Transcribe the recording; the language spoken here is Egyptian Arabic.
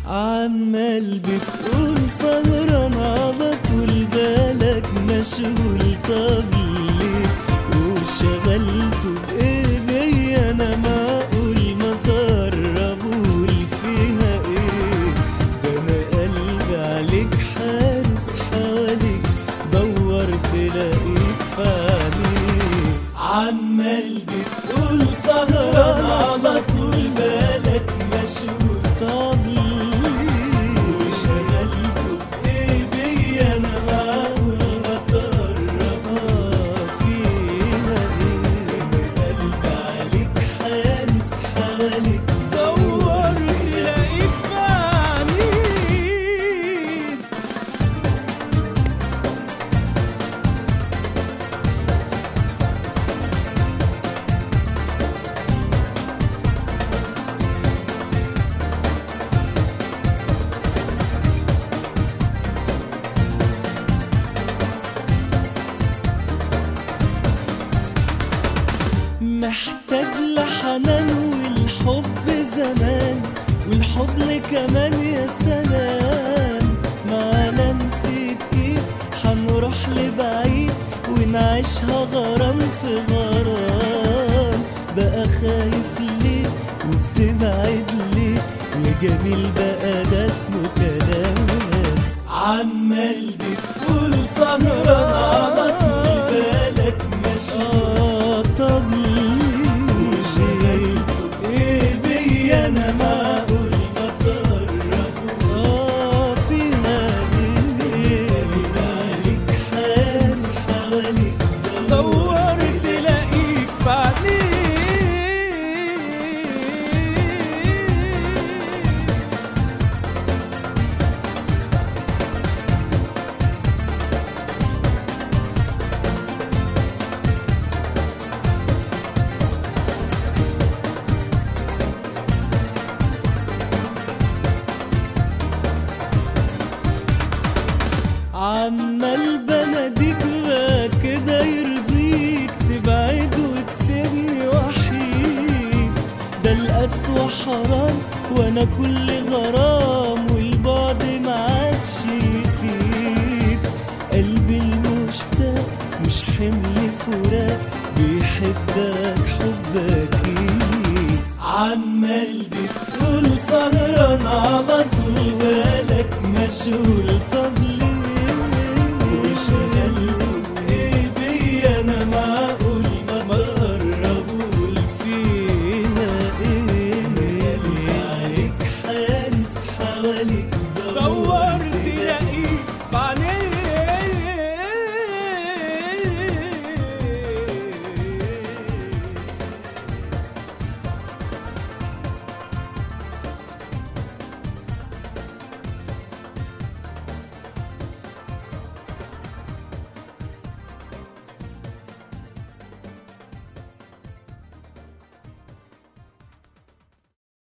عمال بتقول سهران على طول بالك مشغول طب ليه وشغلته بايدي انا معقول ما تقربول فيها ايه ده انا قلبي عليك حارس حواليك دور تلاقيك في عينيك عمال بتقول سهران على طول بالك مشغول طب ليه وشغلته بايدي انا معقول ما تقربها فيها ايه انا قلبي عليك حارس حواليك دور تلاقيك في عينيك محتاج لحنان والحب زمان والحضن كمان يا سلام مع لمسة ايد حنروح لبعيد ونعيشها غرام في غرام بقى خايف ليه وبتبعد ليه وجميل بقى ده اسمه كلام عمال بتقول سهران على طول بالك مشغول طب وشغلته ايدي انا معقول بقرب اه فيها ايه عليك حاس حواليك دور تلاقيك في عينيك عمال بناديك بقى كده يرضيك تبعد وتسيبني وحيد ده القسوة حرام وانا كل غرام والبعد ما عادش يفيد قلبي المشتاق مش حمل فراق بيحبك حبك اكيد عمال بتقول سهران على طول بالك مشغول